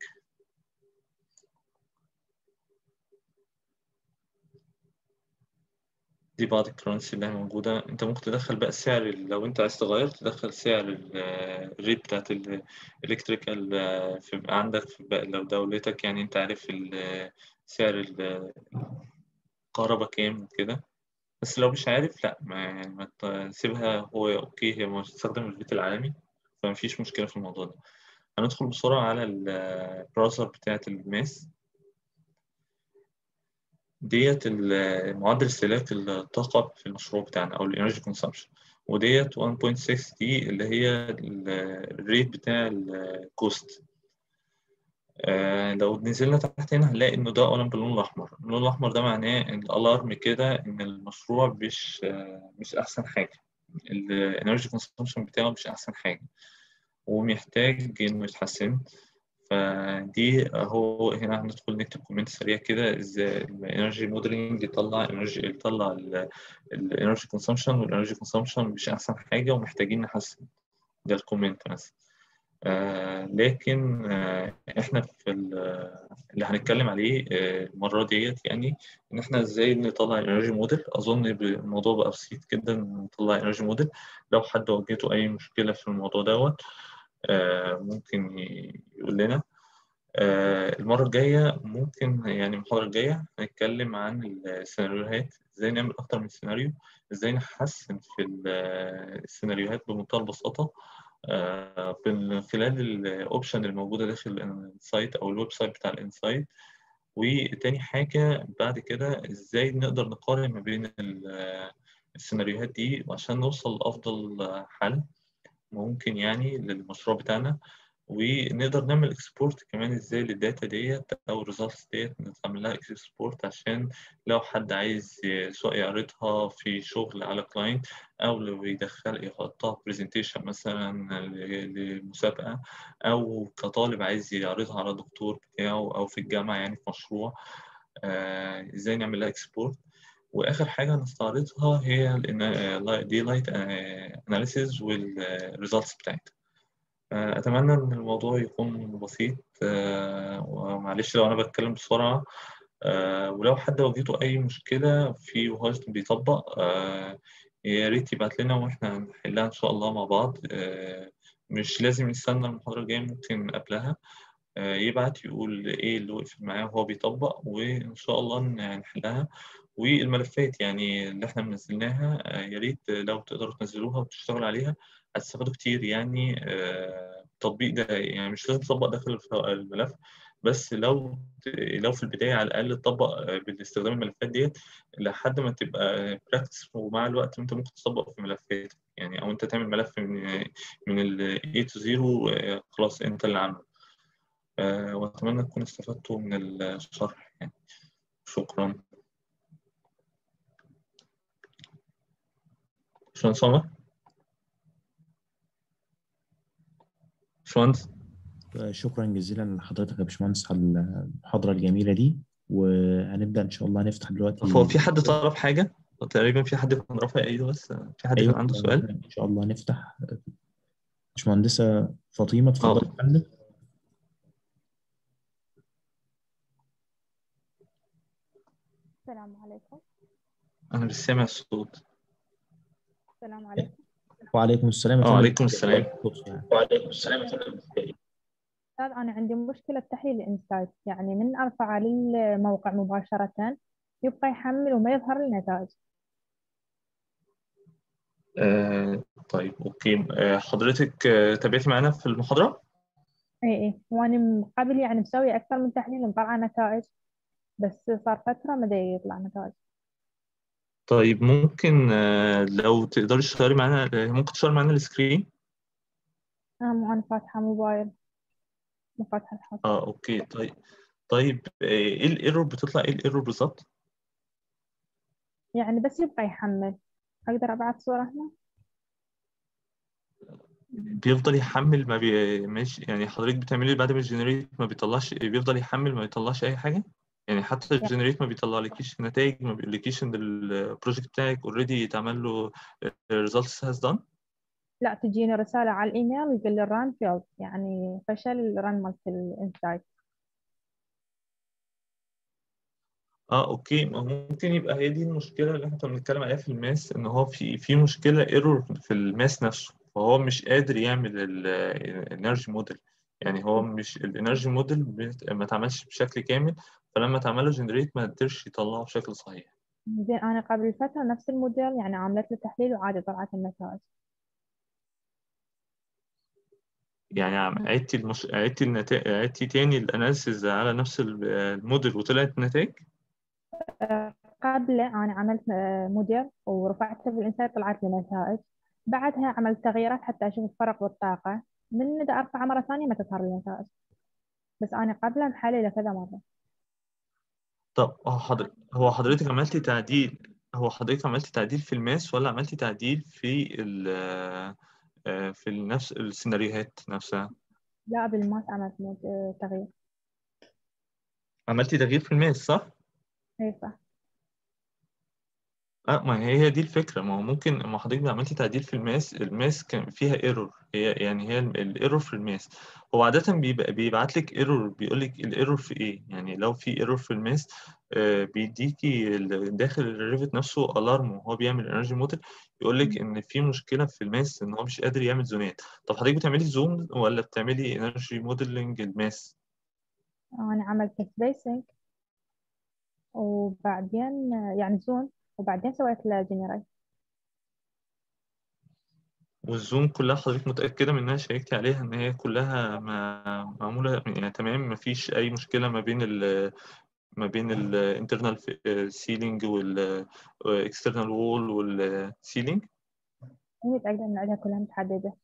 دي بعض الكرنسي اللي هي موجودة انت ممكن تدخل بقى السعر لو انت عايز تغير تدخل سعر الريت بتاعت الالكتريكال في عندك في لو دولتك يعني انت عارف سعر الكهرباء كام وكده بس لو مش عارف لا ما يعني ما تسيبها هو اوكي هي بتستخدم الريت العالمي فمفيش مشكلة في الموضوع ده هندخل بسرعة على البراوزر بتاعت الماس ديت معدل استهلاك الطاقة في المشروع بتاعنا أو الإنرجي كونسامشن وديت 1.6 دي اللي هي الريت بتاع الكوست آه لو نزلنا تحت هنا هنلاقي إنه ده قلم باللون الأحمر اللون الأحمر ده معناه إن الألارم كده إن المشروع مش آه مش أحسن حاجة الإنرجي كونسامشن بتاعه مش أحسن حاجة ومحتاج إنه يتحسن فدي هو هنا هندخل نكتب كومنت سريع كده ازاي الانرجي موديلنج يطلع انرجي يطلع الانرجي كونسامشن والانرجي كونسامشن مش احسن حاجه ومحتاجين نحسن ده الكومنت مثلا آه لكن آه احنا في اللي هنتكلم عليه آه المره ديت يعني ان احنا ازاي نطلع انرجي موديل اظن الموضوع بقى بسيط جدا نطلع انرجي موديل لو حد واجهته اي مشكله في الموضوع دوت ممكن يقول لنا المرة الجاية ممكن يعني المحاضرة الجاية هنتكلم عن السيناريوهات ازاي نعمل أكتر من سيناريو ازاي نحسن في السيناريوهات بمنتهى البساطة من خلال الأوبشن الموجودة داخل الانسايت أو الويب سايت بتاع الانسايت وتاني حاجة بعد كده ازاي نقدر نقارن ما بين السيناريوهات دي وعشان نوصل لأفضل حل ممكن يعني للمشروع بتاعنا ونقدر نعمل اكسبورت كمان ازاي للداتا ديت او الريزلتس ديت نعمل لها اكسبورت عشان لو حد عايز سواء يعرضها في شغل على كلاينت او لو يدخل يحطها برزنتيشن مثلا لمسابقه او كطالب عايز يعرضها على دكتور بتاعه او في الجامعه يعني في مشروع آه ازاي نعمل لها اكسبورت واخر حاجه هنستعرضها هي دي لايت اناليسيز والريزلتس بتاعتها اتمنى ان الموضوع يكون بسيط ومعلش لو انا بتكلم بسرعه ولو حد واجهته اي مشكله في وهو بيطبق يا ريت يبعت لنا واحنا هنحلها ان شاء الله مع بعض مش لازم نستنى المحاضره الجايه ممكن قبلها آه، يبعت يقول ايه اللي وقف معاه وهو بيطبق وان شاء الله ن- نحلها والملفات يعني اللي احنا منزلناها آه، يا ريت لو تقدروا تنزلوها وتشتغلوا عليها هتستفادوا كتير يعني آه، التطبيق ده يعني مش لازم تطبق داخل الف- الملف بس لو لو في البداية على الأقل تطبق آه، باستخدام الملفات ديت لحد ما تبقى براكتس ومع الوقت أنت ممكن تطبق في ملفات يعني أو أنت تعمل ملف من من ال A to zero آه، خلاص أنت اللي عامله آه، وأتمنى تكونوا استفدتوا من الشرح يعني شكرا باشمهندس عمر باشمهندس شكرا جزيلا لحضرتك يا باشمهندس على المحاضرة الجميلة دي وهنبدأ إن شاء الله نفتح دلوقتي هو في حد طلب حاجة؟ تقريبا في حد كان رافع ايده بس في حد أيوة كان عنده سؤال؟ إن شاء الله نفتح باشمهندسة فاطمة اتفضلي يا فندم السلام عليكم أنا مش سامع الصوت السلام عليكم وعليكم السلام يا اه فندم عليكم السلام وعليكم السلام يا فندم أستاذ أنا عندي مشكلة تحليل الإنسايت يعني من أرفع للموقع مباشرة يبقى يحمل وما يظهر النتائج آه طيب اوكي آه حضرتك آه تابعتي معانا في المحاضرة؟ إي إي وأنا من قبل يعني مسوي أكثر من تحليل مطلعة نتائج بس صار فترة ما دا يطلع نتائج طيب ممكن آه لو تقدري تشتغلي معانا آه، ممكن تشتغلي معانا السكرين؟ أنا مو أنا فاتحة موبايل مو فاتحة الحاسوب اه اوكي طيب طيب آه، ايه الايرور بتطلع ايه الايرور بالظبط؟ يعني بس يبقى يحمل أقدر أبعث صورة هنا بيفضل يحمل ما بي... مش يعني حضرتك بتعملي بعد ما الجنريت ما بيطلعش بيفضل يحمل ما بيطلعش اي حاجه يعني حتى الجنريت ما بيطلعلكيش نتائج ما بيقولكيش ان البروجكت بتاعك اوريدي اتعمل له results has done لا تجيني رسالة على الإيميل يقول لي الران فيلد يعني فشل الران مالت الإنسايت اه اوكي ما هو ممكن يبقى هي دي المشكله اللي احنا كنا بنتكلم عليها في الماس ان هو في في مشكله ايرور في الماس نفسه فهو مش قادر يعمل الانرجي موديل يعني هو مش الانرجي موديل ما اتعملش بشكل كامل فلما اتعمل له جنريت ما قدرش يطلعه بشكل صحيح زين أنا قبل فترة نفس الموديل يعني عملت له تحليل وعادي طلعت النتائج يعني عم- عدتي المش... عدتي النتائج عدتي تاني الاناليسيز على نفس ال- الموديل وطلعت النتائج قبله أنا عملت آه، موديل ورفعته بالإنسايت طلعت لي نتائج بعدها عملت تغييرات حتى أشوف الفرق بالطاقة من إذا أرفع مرة ثانية ما تظهر لي نتائج بس أنا قبله محللة كذا مرة طب هو حضرتك هو حضرتك عملتي تعديل هو حضرتك عملتي تعديل في الماس ولا عملتي تعديل في ال آه، في نفس السيناريوهات نفسها لا بالماس عملت مود- آه، تغيير عملتي تغيير في الماس صح؟ إي صح اه ما هي هي دي الفكرة ما هو ممكن ما حضرتك عملتي تعديل في الماس الماس كان فيها ايرور هي يعني هي الايرور في الماس هو عادة بيبقى بيبعت لك ايرور بيقول لك الايرور في ايه يعني لو في ايرور في الماس آه بيديكي ال- داخل الريفت نفسه الارم وهو بيعمل انرجي موديل يقول لك ان في مشكلة في الماس ان هو مش قادر يعمل زونات طب حضرتك بتعملي زوم ولا بتعملي انرجي موديلنج الماس أنا عملت سبيسنج وبعدين آه، يعني زون وبعدين سويت له جنريت والزوم كلها حضرتك متأكدة من إنها شيكتي عليها إن هي كلها ما- معمولة يعني تمام مفيش أي مشكلة ما بين ال ما بين ال internal ceiling وال external wall وال ceiling متأكدة إن عندها كلها متحددة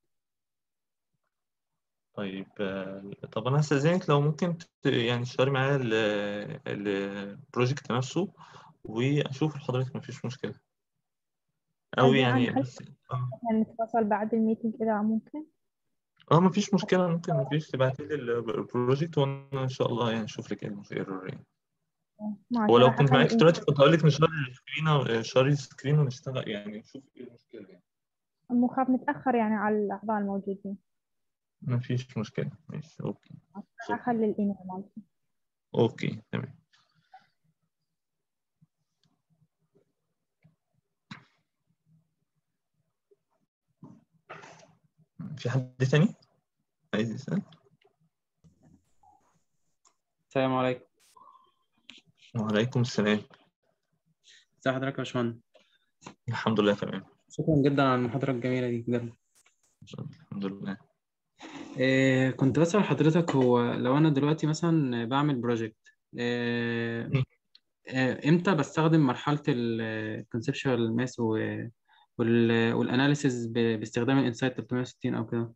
طيب آه، طب أنا هستأذنك لو ممكن ت- يعني تشتغلي معايا ال- البروجكت نفسه وأشوف لحضرتك مفيش مشكلة أو عندي يعني أنا بس آه. يعني نتواصل بعد الميتنج إذا ممكن اه مفيش مشكلة ممكن مفيش تبعتي لي البروجكت وأنا إن شاء الله يعني أشوف لك إيه الايرور يعني ماشي هو لو راح كنت معاك أخلي دلوقتي كنت هقول لك نشغل السكرين أو شاري السكرين ونشتغل يعني نشوف ايه المشكلة يعني مو خاف نتأخر يعني على الأعضاء الموجودين مفيش مشكلة ماشي اوكي راح شكرا أخلي الإيميل مالتي اوكي تمام في حد تاني عايز يسأل؟ السلام عليكم وعليكم السلام ازي حضرتك يا باشمهندس الحمد لله تمام شكرا جدا على المحاضرة الجميلة دي بجد الحمد لله إيه كنت بسأل حضرتك هو لو أنا دلوقتي مثلا بعمل بروجكت إيه م. إيه امتى بستخدم مرحلة الكونسبشوال ماس والاناليسيز باستخدام الانسايت 360 او كده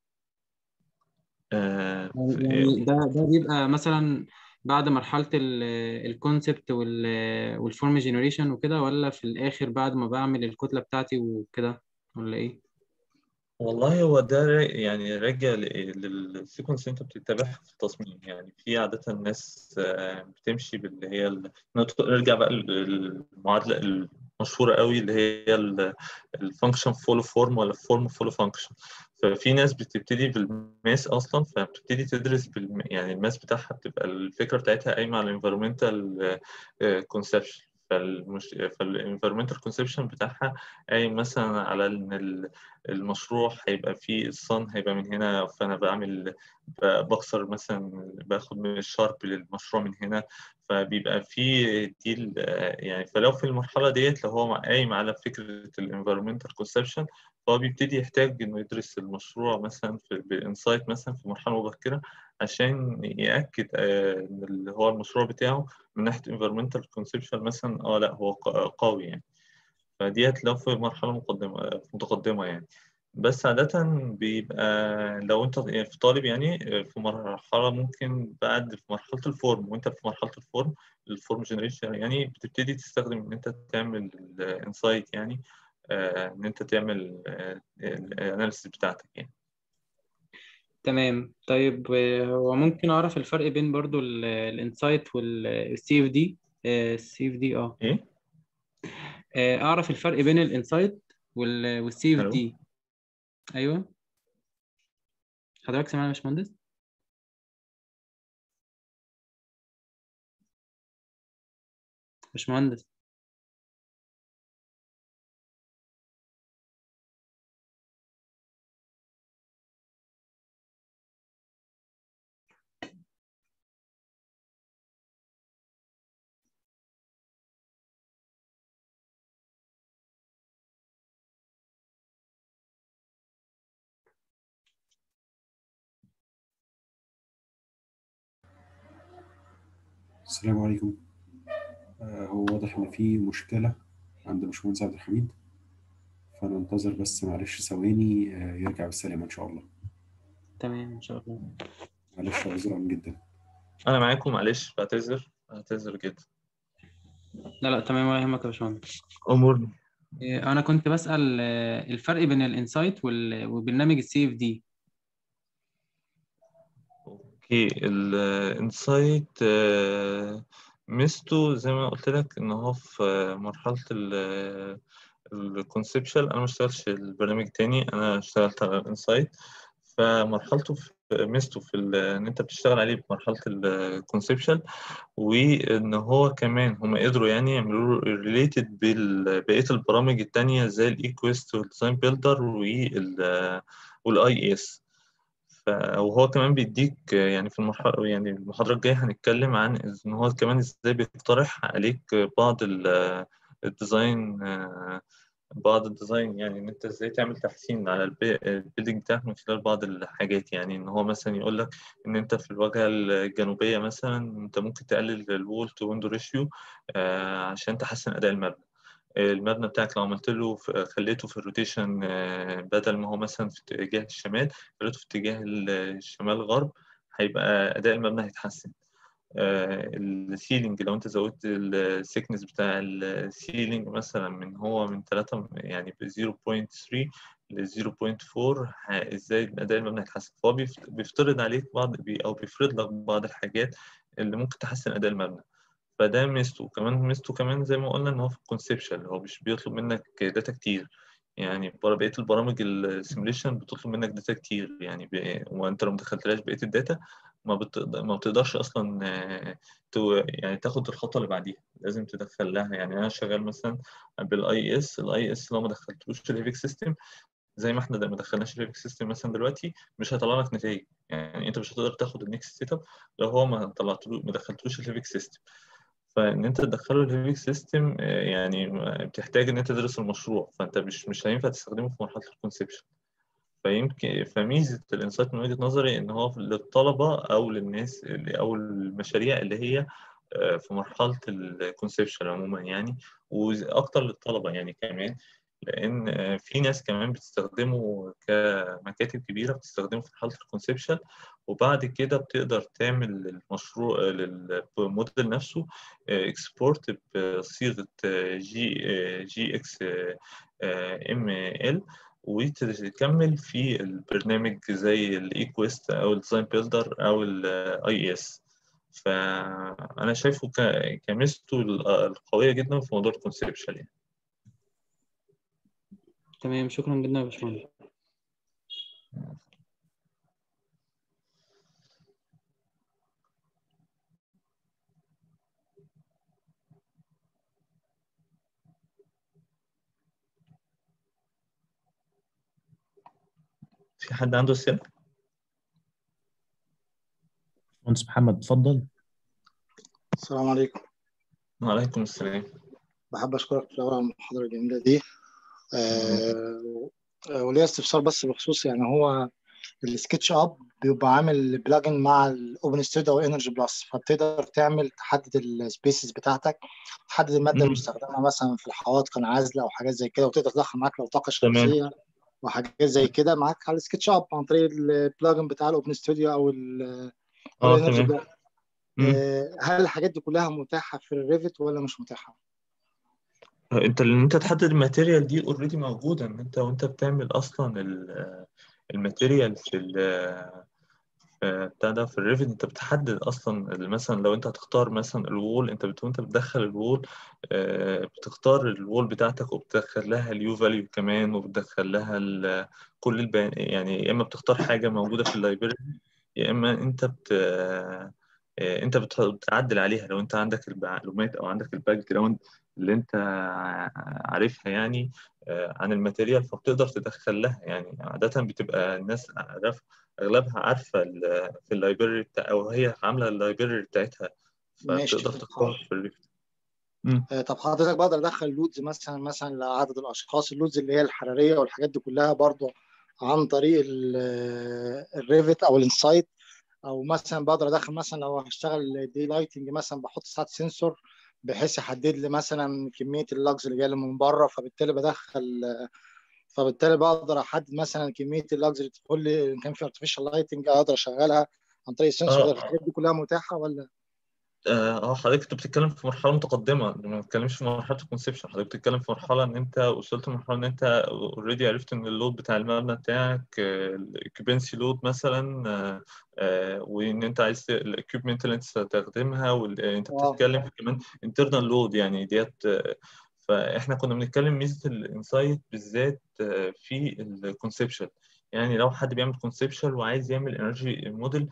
آه في- يعني ده ده بيبقى مثلا بعد مرحلة الكونسبت والفورم جينيريشن وكده ولا في الآخر بعد ما بعمل الكتلة بتاعتي وكده ولا إيه؟ والله هو ده را- يعني راجع للسيكونس انت بتتبعها في التصميم يعني في عادة الناس آه، بتمشي باللي هي ال- نرجع بقى للمعادلة المشهورة قوي اللي هي الفانكشن فولو فورم ولا فورم فولو فانكشن ففي ناس بتبتدي بالماس اصلا فبتبتدي تدرس بالم... يعني الماس بتاعها بتبقى الفكرة بتاعتها قايمة على الانفيرمنتال كونسبشن فالمش... فالانفيرمنتال كونسبشن بتاعها قايم مثلا على ان ال- المشروع هيبقى فيه الصن هيبقى من هنا فانا بعمل ب- بكسر مثلا باخد من الشارب للمشروع من هنا فبيبقى في دي ال- يعني فلو في المرحله ديت لو هو قايم على فكره الانفيرمنتال كونسبشن فهو بيبتدي يحتاج انه يدرس المشروع مثلا في بانسايت مثلا في مرحله مبكره عشان ياكد آه، ان اللي هو المشروع بتاعه من ناحيه environmental conception مثلا اه لا هو ق- قوي يعني فديت لو في مرحلة مقدمة متقدمة يعني بس عادة بيبقى لو أنت في طالب يعني في مرحلة ممكن بعد في مرحلة الفورم وأنت في مرحلة الفورم الفورم جنريشن يعني بتبتدي تستخدم إن أنت تعمل الانسايت يعني آه، إن أنت تعمل الأناليسيس بتاعتك يعني تمام طيب آه، هو ممكن أعرف الفرق بين برضو الانسايت والسي اف دي السي اف دي اه إيه؟ آه، أعرف الفرق بين الانسايت والسي اف ألو؟ دي أيوه حضرتك سامعني يا باشمهندس؟ باشمهندس السلام عليكم آه، هو واضح إن في مشكلة عند باشمهندس عبد الحميد فننتظر بس معلش ثواني آه، يرجع بالسلامة إن شاء الله تمام إن شاء الله معلش عذرا جدا أنا معاكم معلش بعتذر بعتذر جدا لا لا تمام ولا يهمك يا باشمهندس أمورني آه، أنا كنت بسأل آه، الفرق بين الانسايت وبرنامج السي اف دي اوكي الانسايت ميزته زي ما قلت لك ان هو في مرحله الكونسبشن انا ما اشتغلتش البرنامج تاني انا اشتغلت على الانسايت فمرحلته في ميزته في ال- ان انت بتشتغل عليه بمرحله الكونسبشن وان هو كمان هم قدروا يعني يعملوا ريليتد ببقيه البرامج التانية زي الايكويست والديزاين بيلدر والاي اس ف- وهو كمان بيديك يعني في المرحلة يعني المحاضرة الجاية هنتكلم عن إن هو كمان إزاي بيقترح عليك بعض ال- الديزاين بعض الديزاين يعني إن أنت إزاي تعمل تحسين على البي- البيلدينج بتاعك من خلال بعض الحاجات يعني إن هو مثلا يقول لك إن أنت في الواجهة الجنوبية مثلا أنت ممكن تقلل الوول تو ويندو ريشيو عشان تحسن أداء المبنى المبنى بتاعك لو عملت له في خليته في الروتيشن بدل ما هو مثلا في اتجاه الشمال خليته في اتجاه الشمال غرب هيبقى أداء المبنى هيتحسن السيلينج لو انت زودت السيكنس بتاع السيلينج مثلا من هو من 3 يعني ب 0.3 ل 0.4 ه- ازاي اداء المبنى هيتحسن فهو بيف- بيفترض عليك بعض بي او بيفرض لك بعض الحاجات اللي ممكن تحسن اداء المبنى فده ميزته كمان ميزته كمان زي ما قلنا ان هو في الكونسبشن هو مش بيطلب منك داتا كتير يعني بره بقيه البرامج السيموليشن بتطلب منك داتا كتير يعني ب... وانت لو ما دخلتلاش بقيه الداتا ما بتقدر ما بتقدرش اصلا آه، تو... يعني تاخد الخطوه اللي بعديها لازم تدخل لها يعني انا شغال مثلا بالاي اس الاي اس لو ما دخلتلوش الهيفيك سيستم زي ما احنا ما دخلناش الليفنج سيستم مثلا دلوقتي مش هيطلع لك نتائج يعني انت مش هتقدر تاخد النكست سيت اب لو هو ما طلعتلو ما دخلتلوش الليفنج سيستم فان انت تدخله الليفنج سيستم يعني بتحتاج ان انت تدرس المشروع فانت مش مش هينفع تستخدمه في مرحله الكونسبشن فيمكن فميزه الانسايت من وجهه نظري ان هو للطلبه او للناس اللي او المشاريع اللي هي في مرحله الكونسبشن عموما يعني واكتر للطلبه يعني كمان لان في ناس كمان بتستخدمه كمكاتب كبيره بتستخدمه في مرحله الكونسبشن وبعد كده بتقدر تعمل المشروع للموديل نفسه اكسبورت بصيغه جي جي اكس ام ال وتكمل في البرنامج زي الايكويست او الديزاين بيلدر او الاي اس فانا شايفه كميزته القويه جدا في موضوع الكونسبشن يعني تمام شكرا جدا يا باشمهندس في حد عنده اسئله؟ مهندس محمد اتفضل السلام عليكم وعليكم السلام بحب اشكرك في الاول على المحاضره الجميله دي آه وليا استفسار بس بخصوص يعني هو السكتش اب بيبقى عامل بلاجن مع الاوبن ستوديو او انرجي بلس فبتقدر تعمل تحدد السبيسز بتاعتك تحدد الماده المستخدمه مثلا في الحوائط كنعازله او حاجات زي كده وتقدر تدخل معاك لو طاقه شمسيه وحاجات زي كده معاك على السكتش اب عن طريق البلاجن بتاع الاوبن ستوديو او اه تمام هل الحاجات دي كلها متاحه في الريفت ولا مش متاحه؟ انت ان انت تحدد الماتيريال دي اوريدي موجوده ان انت وانت بتعمل اصلا الماتيريال في بتاع ده في الريفت انت بتحدد اصلا مثلا لو انت هتختار مثلا الوول انت بت... وانت بتدخل الوول بتختار الوول بتاعتك وبتدخل لها اليو فاليو كمان وبتدخل لها ال... كل البيان يعني يا اما بتختار حاجه موجوده في اللايبرري يا اما انت بت انت بتعدل عليها لو انت عندك المعلومات او عندك الباك جراوند اللي انت عارفها يعني عن الماتيريال فبتقدر تدخل لها يعني عادة بتبقى الناس عارف اغلبها عارفة في اللايبرري بتاع او هي عاملة اللايبرري بتاعتها فبتقدر تختار في الريفت طب حضرتك بقدر ادخل لودز مثلا مثلا لعدد الاشخاص اللودز اللي هي الحراريه والحاجات دي كلها برضه عن طريق الريفت او الانسايت او مثلا بقدر ادخل مثلا لو هشتغل دي لايتنج مثلا بحط ساعه سنسور بحيث يحدد لي مثلا كميه اللجز اللي جايه من بره فبالتالي بدخل فبالتالي بقدر احدد مثلا كميه اللجز اللي تدخل لي ان كان في ارتفيشال لايتنج اقدر اشغلها عن طريق السنسور آه. الحاجات دي كلها متاحه ولا اه حضرتك انت بتتكلم في مرحله متقدمه ما بتتكلمش في مرحله الكونسبشن حضرتك بتتكلم في مرحله ان انت وصلت لمرحله ان انت اوريدي عرفت ان اللود بتاع المبنى بتاعك الاكيوبنسي لود مثلا آه، آه، وان انت عايز الاكيوبمنت اللي انت هتستخدمها وانت بتتكلم في كمان انترنال لود يعني ديت آه، فاحنا كنا بنتكلم ميزه الانسايت بالذات في الكونسبشن يعني لو حد بيعمل كونسبشن وعايز يعمل انرجي موديل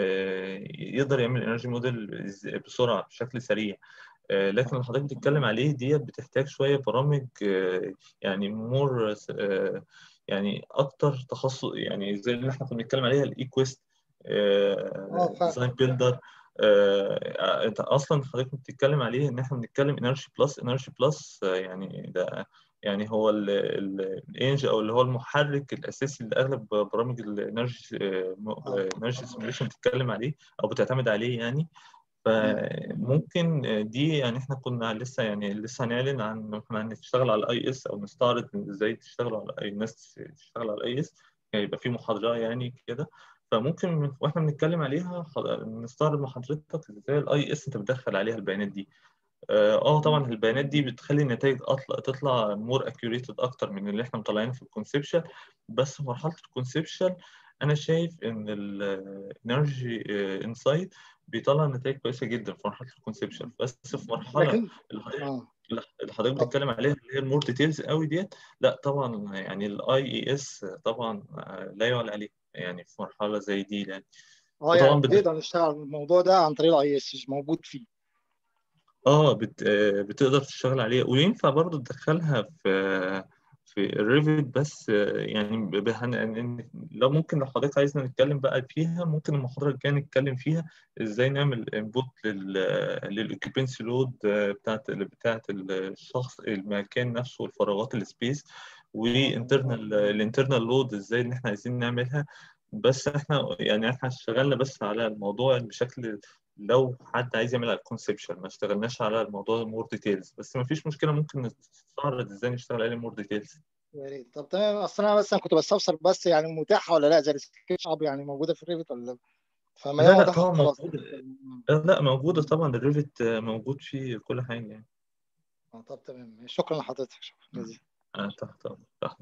يقدر يعمل انرجي موديل بسرعه بشكل سريع لكن اللي حضرتك بتتكلم عليه ديت بتحتاج شويه برامج يعني مور يعني اكتر تخصص يعني زي اللي احنا كنا بنتكلم عليها الايكويست ديزاين بيلدر انت اصلا حضرتك بتتكلم عليه ان احنا بنتكلم انرجي بلس انرجي بلس يعني ده يعني هو الانج او اللي هو المحرك الاساسي اللي اغلب برامج الانرجي انرجي سيميوليشن بتتكلم عليه او بتعتمد عليه يعني فممكن دي يعني احنا كنا لسه يعني لسه هنعلن عن ان احنا هنشتغل على الاي اس او نستعرض ازاي تشتغلوا على اي الناس تشتغل على الاي اس يعني يبقى في محاضره يعني كده فممكن واحنا بنتكلم عليها نستعرض مع حضرتك ازاي الاي اس انت بتدخل عليها البيانات دي اه طبعا البيانات دي بتخلي النتائج تطلع مور اكيوريتد اكتر من اللي احنا مطلعينه في الكونسبشن بس في مرحله الكونسبشن انا شايف ان الانرجي انسايت بيطلع نتائج كويسه جدا في مرحله الكونسبشن بس في مرحله لكن اللي حضرتك بتتكلم عليها اللي هي المور ديتيلز قوي ديت لا طبعا يعني الاي اي اس طبعا لا يعلى عليه يعني في مرحله زي دي يعني اه يعني بنقدر نشتغل الموضوع ده عن طريق الاي اس موجود فيه اه بت... بتقدر تشتغل عليها وينفع برضه تدخلها في في في الريفت بس آه، يعني ب- ب- هن- هن- لو ممكن لو حضرتك عايزنا نتكلم بقى فيها ممكن المحاضرة الجاية نتكلم فيها ازاي نعمل انبوت لل للاوكيبنسي لود بتاعت بتاعت الشخص المكان نفسه والفراغات السبيس وانترنال الانترنال لود ازاي ان احنا عايزين نعملها بس احنا يعني احنا اشتغلنا بس على الموضوع بشكل لو حد عايز يعمل على الكونسبشن ما اشتغلناش على الموضوع مور ديتيلز بس ما فيش مشكله ممكن نستعرض ازاي نشتغل عليه مور ديتيلز يا ريت طب تمام اصل انا بس انا كنت بستفسر بس يعني متاحه ولا لا زي السكتش اب يعني موجوده في الريفت ولا لا فما لا هي لا متاحه طبعا خلاص موجوده لا لا موجوده طبعا الريفت موجود فيه كل حاجه يعني آه، طب تمام شكرا لحضرتك شكرا جزيلا آه، تحت تحت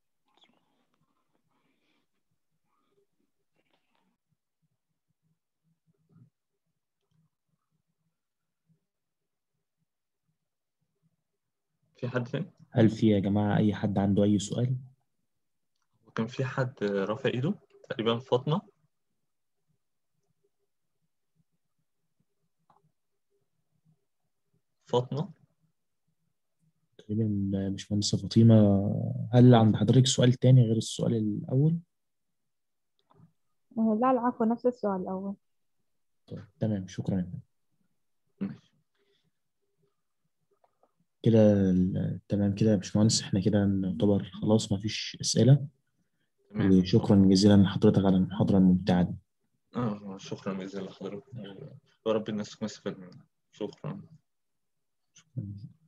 في حد تاني؟ هل في يا جماعة أي حد عنده أي سؤال؟ وكان في حد رافع ايده تقريبا فاطمه فاطمه تقريبا باشمهندسة فاطمة هل عند حضرتك سؤال تاني غير السؤال الأول؟ آه، لا العفو نفس السؤال الأول طيب تمام شكرا ماشي. كده ال- تمام كده يا باشمهندس احنا كده نعتبر خلاص مفيش أسئلة تمام وشكرا جزيلا لحضرتك على المحاضرة الممتعة دي اه شكرا جزيلا لحضرتك ورب الناس تكون استفاد منها شكرا شكرا